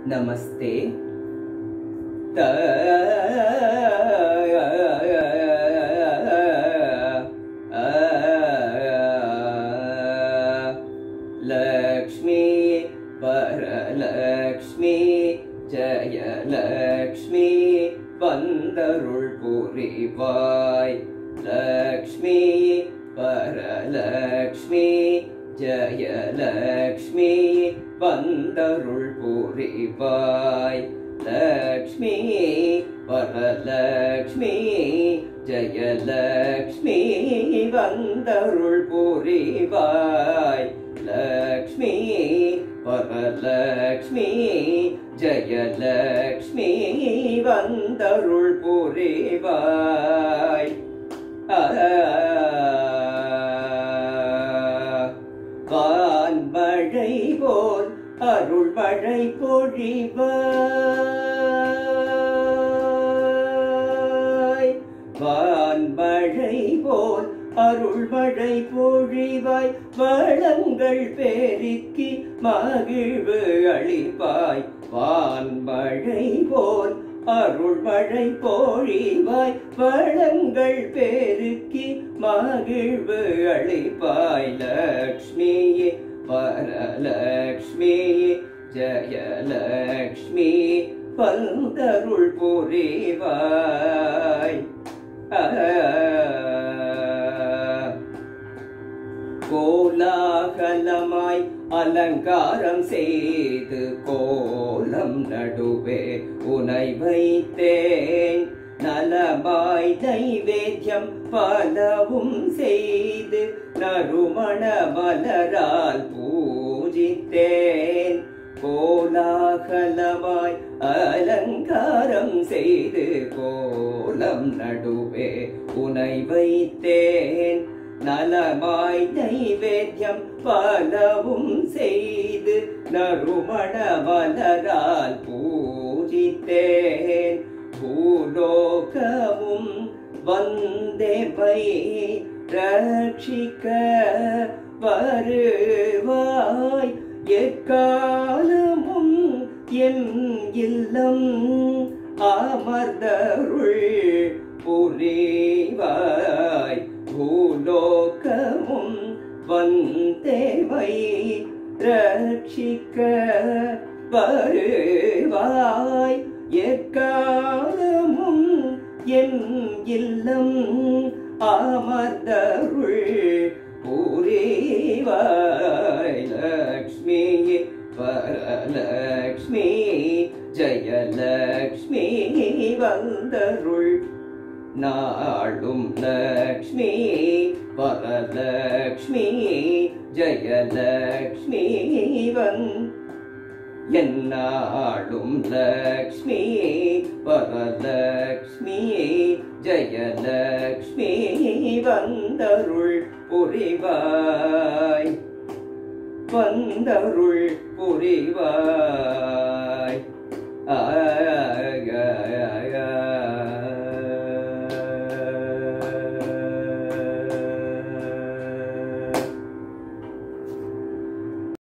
நமஸ்தே த லக்ஷ்மி வரலக்ஷ்மி ஜயலக்ஷ்மி வந்தருள் புரிவாய் லக்ஷ்மி வரலக்ஷ்மி ஜயலக்ஷ்மி வந்தருள் புரிவாய் லக்ஷ்மி வரலக்ஷ்மி ஜயலக்ஷ்மி வந்தருள் புரிவாய் லக்ஷ்மி வரலக்ஷ்மி ஜயலக்ஷ்மி வந்தருள் புரிவாய் வான்மழை போல் அருள் மழை பொழிவாய் வான்மழை போல் அருள் மழை பொழிவாய் வளங்கள் பெருக்கி மகிழ்வு அளிப்பாய் வான்மழை போல் அருள் மழை பொழிவாய் வளங்கள் பெருக்கி மகிழ்வு அளிப்பாய் லக்ஷ்மியே வரலக்ஷ்மியே ஜயலக்ஷ்மி வந்தருள் புரிவாய் கோலாகலமாய் அலங்காரம் செய்து கோலம் நடுவே உனை வைத்தேன் நலமாய் நைவேத்தியம் பலவும் செய்து நறுமண மலரால் பூஜித்தேன் கோலாகலமாய் அலங்காரம் செய்து கோலம் நடுவே உனை வைத்தேன் நலமாய் நைவேத்தியம் பலவும் செய்து நறுமண மலரால் பூஜித்தேன் பூலோகமும் வந்தேவை ரட்சிக்க வருவாய் எக்காலமும் என் இல்லம் அமர்தருள் புரிவாய் பூலோகமும் வந்தேவை ரட்சிக்க வருவாய் எக்காலமும் என் இல்லம் அமர்தருள் புரிவாய் லக்ஷ்மி வரலக்ஷ்மி ஜயலக்ஷ்மி வந்தருள் நாளும் லக்ஷ்மி வரலக்ஷ்மி ஜயலக்ஷ்மி வந் என்னாளும் லக்ஷ்மி வரலக்ஷ்மி ஜயலக்ஷ்மி வந்தருள் புரிவாய் வந்தருள் புரிவாய் ஆ